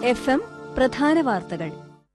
F M പ്രധാന വാർത്തകൾ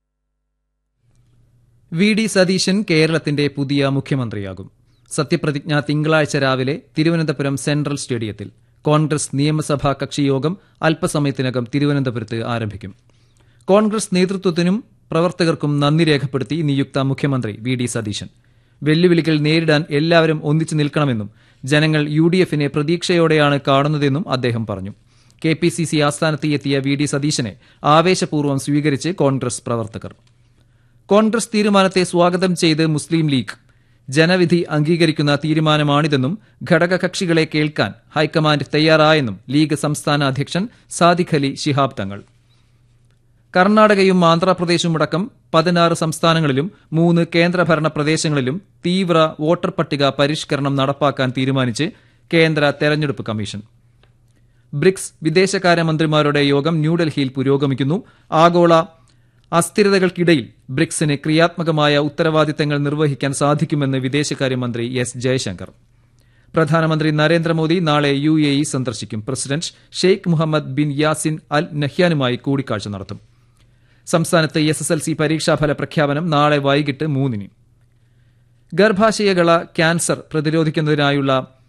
V D Satheesan കേരളത്തിന്റെ പുതിയ മുഖ്യമന്ത്രിയാകും സത്യപ്രതിജ്ഞ തിങ്കളാഴ്ച രാവിലെ തിരുവനന്തപുരം സെൻട്രൽ സ്റ്റേഡിയത്തിൽ കോൺഗ്രസ് നിയമസഭാ കക്ഷിയോഗം അല്പസമയത്തിനകം തിരുവനന്തപുരത്ത് ആരംഭിക്കും കോൺഗ്രസ് നേതൃത്വത്തിനും പ്രവർത്തകർക്കും നന്ദി രേഖപ്പെടുത്തി നിയുക്ത മുഖ്യമന്ത്രി വി ഡി സതീശൻ വെല്ലുവിളികൾ നേരിടാൻ എല്ലാവരും ഒന്നിച്ചു നിൽക്കണമെന്നും ജനങ്ങൾ യു ഡി എഫിനെ പ്രതീക്ഷയോടെയാണ് കാണുന്നതെന്നും അദ്ദേഹം പറഞ്ഞു കെ പി സി സി ആസ്ഥാനത്ത് എത്തിയ വി ഡി സതീശനെ ആവേശപൂർവ്വം സ്വീകരിച്ച് കോൺഗ്രസ് പ്രവർത്തകർ കോൺഗ്രസ് തീരുമാനത്തെ സ്വാഗതം ചെയ്ത് മുസ്ലിം ലീഗ് ജനവിധി അംഗീകരിക്കുന്ന തീരുമാനമാണിതെന്നും ഘടകകക്ഷികളെ കേൾക്കാൻ ഹൈക്കമാൻഡ് തയ്യാറായെന്നും ലീഗ് സംസ്ഥാന അധ്യക്ഷൻ സാദിഖ് അലി ശിഹാബ് തങ്ങൾ കർണാടകയും ആന്ധ്രാപ്രദേശുമടക്കം പതിനാറ് സംസ്ഥാനങ്ങളിലും മൂന്ന് കേന്ദ്രഭരണ പ്രദേശങ്ങളിലും തീവ്ര വോട്ടർ പട്ടിക പരിഷ്കരണം നടപ്പാക്കാൻ തീരുമാനിച്ച് കേന്ദ്ര തെരഞ്ഞെടുപ്പ് കമ്മീഷൻ ബ്രിക്സ് വിദേശകാര്യമന്ത്രിമാരുടെ യോഗം ന്യൂഡൽഹിയിൽ പുരോഗമിക്കുന്നു ആഗോള അസ്ഥിരതകൾക്കിടയിൽ ബ്രിക്സിന് ക്രിയാത്മകമായ ഉത്തരവാദിത്തങ്ങൾ നിർവഹിക്കാൻ സാധിക്കുമെന്ന് വിദേശകാര്യമന്ത്രി എസ് ജയശങ്കർ പ്രധാനമന്ത്രി നരേന്ദ്രമോദി നാളെ യു എ ഇ സന്ദർശിക്കും president Sheikh Mohammed bin Yasin Al നഹ്യാനുമായി കൂടിക്കാഴ്ച നടത്തും സംസ്ഥാനത്ത് എസ് എസ് എൽ സി പരീക്ഷാഫല പ്രഖ്യാപനം നാളെ വൈകിട്ട് മൂന്നിന് ഗർഭാശയകള ക്യാൻസർ പ്രതിരോധിക്കുന്നതിനായുള്ള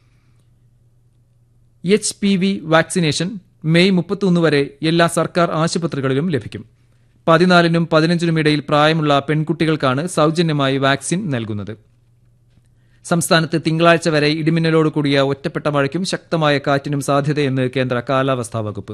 H P V vaccination May മുപ്പത്തൊന്ന് വരെ എല്ലാ സർക്കാർ ആശുപത്രികളിലും ലഭിക്കും പതിനാലിനും പതിനഞ്ചിനും ഇടയിൽ പ്രായമുള്ള പെൺകുട്ടികൾക്കാണ് സൌജന്യമായി വാക്സിൻ നൽകുന്നത് സംസ്ഥാനത്ത് തിങ്കളാഴ്ച വരെ ഇടിമിന്നലോട് കൂടിയ ഒറ്റപ്പെട്ട മഴയ്ക്കും ശക്തമായ കാറ്റിനും സാധ്യതയെന്ന് കേന്ദ്ര കാലാവസ്ഥാ വകുപ്പ്